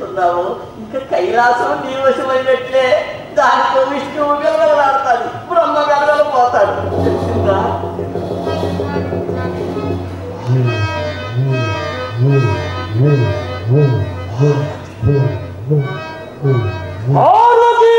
చేసుకున్నావు ఇంకా కైలాసం నీ వశమైనట్లే దానితో విష్ణువు వెళ్ళగలాడతాడు బ్రహ్మ వెళ్ళగలిపోతాడు తెలిసిందా పార్వతి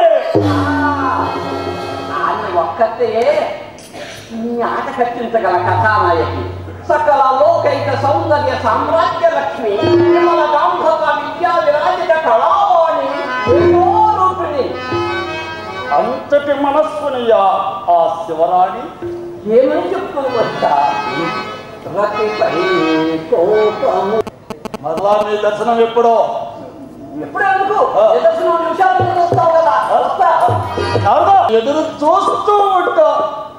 ఆమె ఒక్కతే నీ ఆట కట్టించగల కథానాయకి సకల లోకైక సౌందర్య సామ్రాజ్య లక్ష్మి విమల గాంధవ విద్యా విరాజిత కళావాణి రూపిణి అంతటి మనస్సునియా ఆ శివరాణి ఏమని చెప్తుంది వచ్చా రతిపై కోపము మరలా నీ దర్శనం ఎప్పుడో ఎప్పుడు ఎందుకు నిదర్శనం నిమిషాలు వస్తావు కదా వస్తా శారదా, ఎదురు చూస్తూ ఉంటా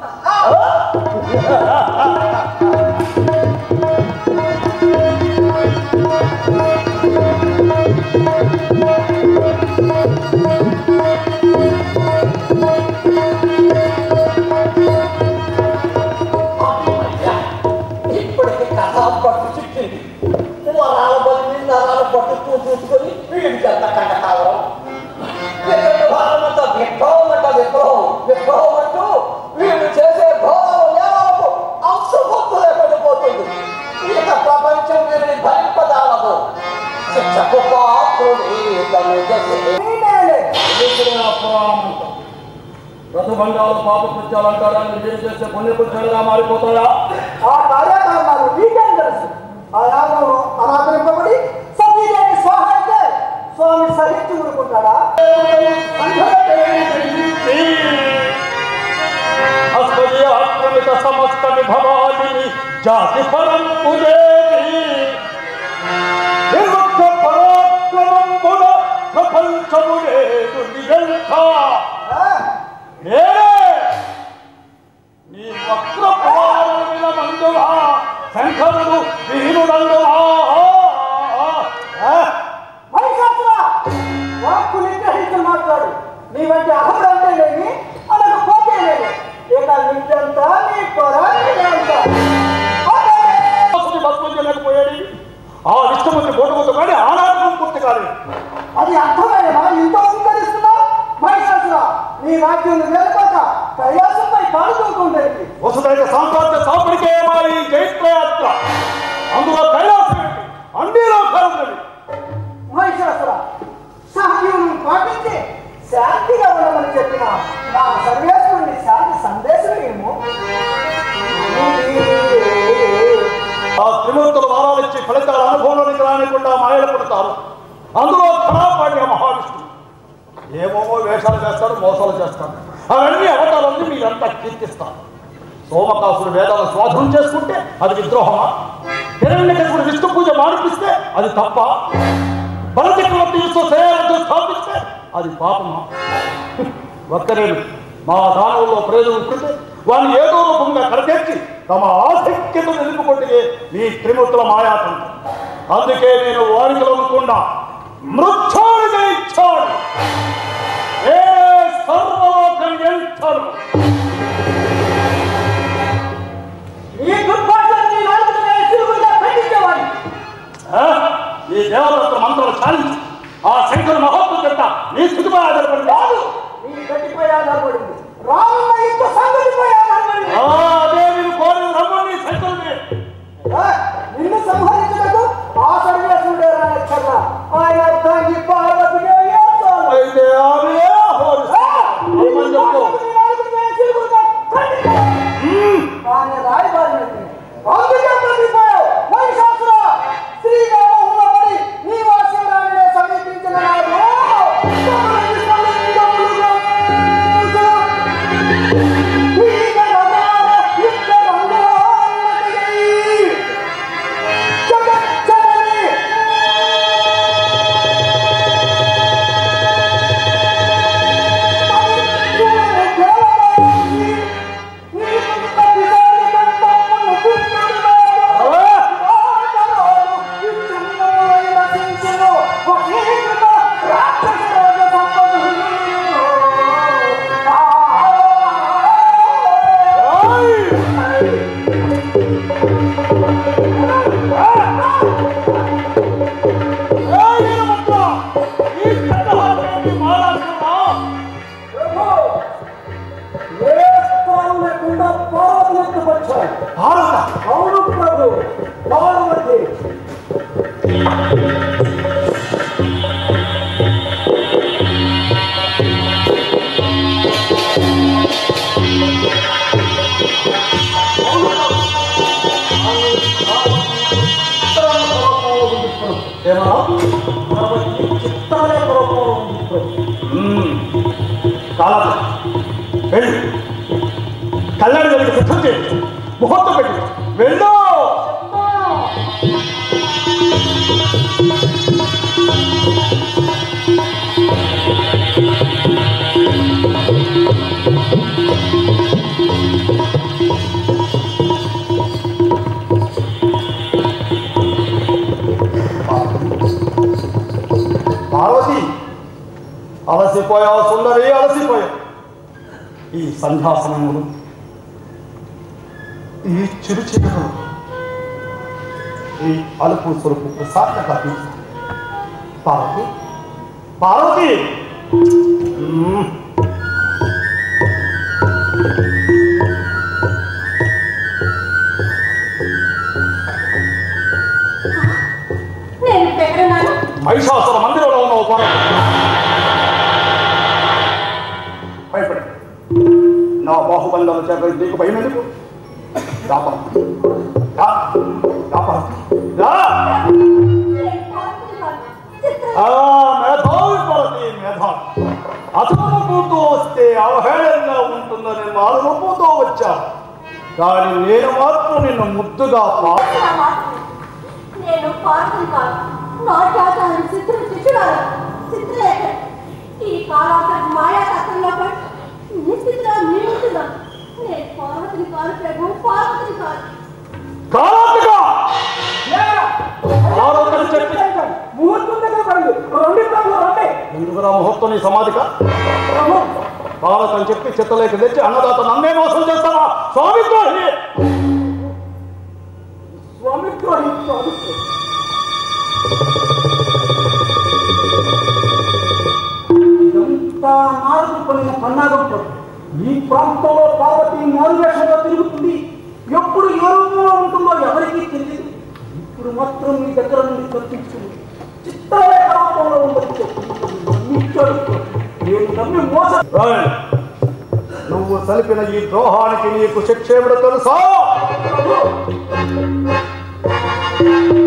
అమ్మయ్య, ఇప్పటికి కథ పట్టు చిక్కింది వరాల బలి నరాల పట్టు చూసుకొని వీడికి ఎంత కంట కావడం వికట భారమంతా విప్లవం అంట విప్లవం విప్లవం అంటూ వీడు చేసే ఘోరాల నేరాలకు అంశభక్తు లేకుండా పోతుంది ఇక ప్రపంచం వీరిని భరింపదాలదు శిక్షకు పాత్రుడి తను చేసే ప్రతిబంధాలు పాప కృత్యాలు అంటారని మీరు చేసే పుణ్య కృత్యాలుగా మారిపోతాయా ఆ కార్యక్రమాలు మీకేం తెలుసు ఆ యాగంలో అనాదరింపబడి సతీదేవి స్వాహ అయితే స్వామి సహించి ఊరుకుంటాడా అస్మదీయ ఆక్రమిత సమస్త విభవాలిని జాతి ఫలం పూజేది నిర్ముక్త పరాక్రమంబున ప్రపంచములేదు నియంత ఆ, నేనే నీ వక్ర ప్రవాహముల మందువా శంఖముడు వీరుడందువా మహిషాసుర వాక్కు నిగ్రహించి మాట్లాడు నీ వంటి అహముడంటే లేని అనకు పోతే లేని ఇక నిజంతా నీ పొర నీదంతా. పోతే. భస్మం చేయలేకపోయాడు ఆ విష్ణుమూర్తి గోడముతో కానీ ఆనాటం పూర్తి కాలేదు అది అర్థమైనమా ఇంత ఉంకరిస్తున్నా మహిషాసుర నీ రాజ్యం వెళ్ళిపోక కైలాసంపై పాల్గొంటుంది వసుదైన సామ్రాజ్య సాపరికేయమాలి జైత్రయాత్ర అందులో కైలాసం ఏంటి? అన్ని లోకాలు ఉన్నవి మహిషాసుర సహజీవనం పాటించి శాంతిగా ఉండమని చెప్పిన నా సర్వేశ్వరుని శాంతి సందేశం ఏమో ఆ త్రిమూర్తులు వారాలిచ్చి ఫలితాల అనుభవంలోనికి రానికుండా మాయలు పడతారు అందులో ఖరాపాటి మహావిష్ణువు ఏమోమో వేషాలు చేస్తారు మోసాలు చేస్తారు అవన్నీ అవతారాన్ని మీరంతా కీర్తిస్తారు సోమకాసుడు వేదాలు స్వాధీనం చేసుకుంటే అది విద్రోహమా హిరణ్యకశుడు విష్ణు పూజ మానిపిస్తే అది తప్ప బలచక్రవర్తి విశ్వ సేవలను స్థాపిస్తే అది పాపమా ఒక్కరేమి మా దానంలో ప్రయోజనం పుడితే వారిని ఏదో రూపంగా కడతెచ్చి తమ ఆసక్తితో నిలుపుకుంటే ఈ త్రిమూర్తుల మాయాతం అందుకే నేను వారికి లొంగకుండా మృక్షాన్ని జయించాడు ఏ సర్వలోకం ఎంతను ఈ దుర్భాషని నాలుగునే చిరుగులుగా ఖండించేవాడిని ఆ? ఈ దేవదత్త మంత్రాలు చాలించి ఆ శంకర మహోత్సవ నీ స్థితిపై ఆధారపడి కాదు నీ గట్టిపై ఆధారపడింది రానున్న యుద్ధ సంగతిపై ఆధారపడింది ఆ, అదే నేను కోరిన రమ్మని శంకరుని ఆ, నిన్ను సంహరించుటకు ఆ సర్వేశ్వరుడే రానక్కర్ల ఆయన అర్థాన్ని పార్వతిగా ఏడ్చాలి. అయితే ఆమె ఆ, ఈ రమ్మని చెప్పు దుర్మార్గుని నాలుగునే చిరుగులుగా ఖండించేవాడిని. కానీ రాయబారినట్టు అందుకే ప్రతిపోయావు మహిషాసుర శ్రీరామహుల పడి నీ వాస్యరాణినే సమీపించిన నాడు తమరికి స్వలింగములుగా వీర రమాల యుద్ధ రంగోన్నతిగై జగజ్జనని పార్వతి చిత్రలేఖ రూపంలో ఉంది ప్రభు. కాలం వెళ్ళు కళ్యాణి గారికి సిద్ధం చేయి ముహూర్తం పెట్టి వెళ్ళు పార్వతి అలసిపోయావు సుందరి అలసిపోయావు ఈ సంధ్యా సమయంలో ఈ చిరు చీకటిలో ఈ అలుపు సొలుపు ప్రసాదక పార్వతి పార్వతి మ్మ్. నేను ఇప్పుడు ఎక్కడున్నాను మహిషాసుర మందిరంలో ఉన్నావు పార్వతి భయపడి నా బాహుబంధాలు చేత నీకు భయం ఎందుకు రా పార్వతి. రా. రా పార్వతి. రా. నేను పార్వతిని కాదు. చిత్ర ఆ మేధావి పార్వతి మేధావి అతను రూపంతో వస్తే అవహేళనగా ఉంటుందని మారు రూపంతో వచ్చా కానీ నేను మాత్రం నిన్ను ముద్దుగా పా నా మాట విను. నేను పార్వతిని కాదు నాట్యాచారం చిత్ర శిష్యురాలు చిత్రలేఖ ఈ కాలాంతర మాయా కథంలో పడి నీ స్థితిలో నీ ఉంటున్నాను నేను పార్వతిని కాదు ప్రభు పార్వతిని కాదు కాలాంతగా ఏరా? ఆరోగ్యం చెప్పి ముహూర్తం దగ్గర పడింది రండి ప్రభు రండి ఎందుకురా ముహూర్తం నీ సమాధిక ప్రభు భారతం చెప్పి చిత్తలేక తెచ్చి అన్నదాత నన్నే మోసం చేస్తావా స్వామిద్రోహి స్వామిత్రుడు స్వామిత్రుడు ఇదంతా నారదు పడిన పన్నాగం ప్రభు. ఈ ప్రాంతంలో పార్వతి మారువేషంలో తిరుగుతుంది ఎప్పుడు ఏ రూపంలో ఉంటుందో ఎవరికీ తెలియదు ఇప్పుడు మాత్రం మీ దగ్గర నుండి తప్పించుకుంది చిత్రలేఖ రూపంలో ఉండదు నమ్మించాడు ప్రభు. నేను నమ్మి మోసం రాయ్, నువ్వు సలిపిన ఈ ద్రోహానికి నీకు శిక్ష ఏమిటో తెలుసా ప్రభు